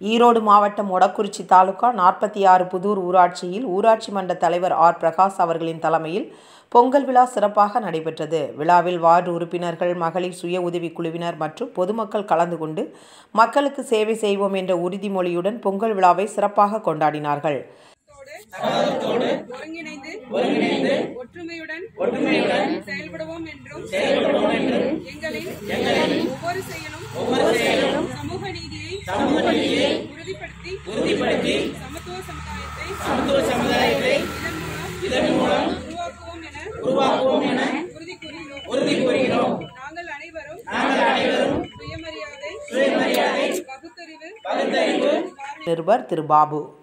ஈரோடு மாவட்டம் மொடக்குறிச்சி தாலுகா நாற்பத்தி ஆறு புதூர் ஊராட்சியில் ஊராட்சி மன்ற தலைவர் ஆர் பிரகாஷ் அவர்களின் தலைமையில் பொங்கல் விழா சிறப்பாக நடைபெற்றது விழாவில் வார்டு உறுப்பினர்கள் மகளிர் சுய உதவிக் குழுவினர் மற்றும் பொதுமக்கள் கலந்து கொண்டு மக்களுக்கு சேவை செய்வோம் என்ற உறுதிமொழியுடன் பொங்கல் விழாவை சிறப்பாக கொண்டாடினார்கள் சகோதரத்தோடு ஒருங்கிணைந்து ஒருங்கிணைந்து ஒற்றுமையுடன் ஒற்றுமையுடன் செயல்படுவோம் என்றும் செயல்படுவோம் என்றும் எங்களின் எங்களின் ஒவ்வொரு செயலும் ஒவ்வொரு செயலும் சமூக நீதியை சமூக நீதியை உறுதிப்படுத்தி உறுதிப்படுத்தி சமத்துவ சமுதாயத்தை சமத்துவ சமுதாயத்தை இதன் மூலம் இதன் மூலம் உருவாக்குவோம் என உருவாக்குவோம் என உறுதி கூறுகிறோம் உறுதி கூறுகிறோம் நாங்கள் அனைவரும் நாங்கள் அனைவரும் சுயமரியாதை சுயமரியாதை பகுத்தறிவு பகுத்தறிவு நிருபர் திரு பாபு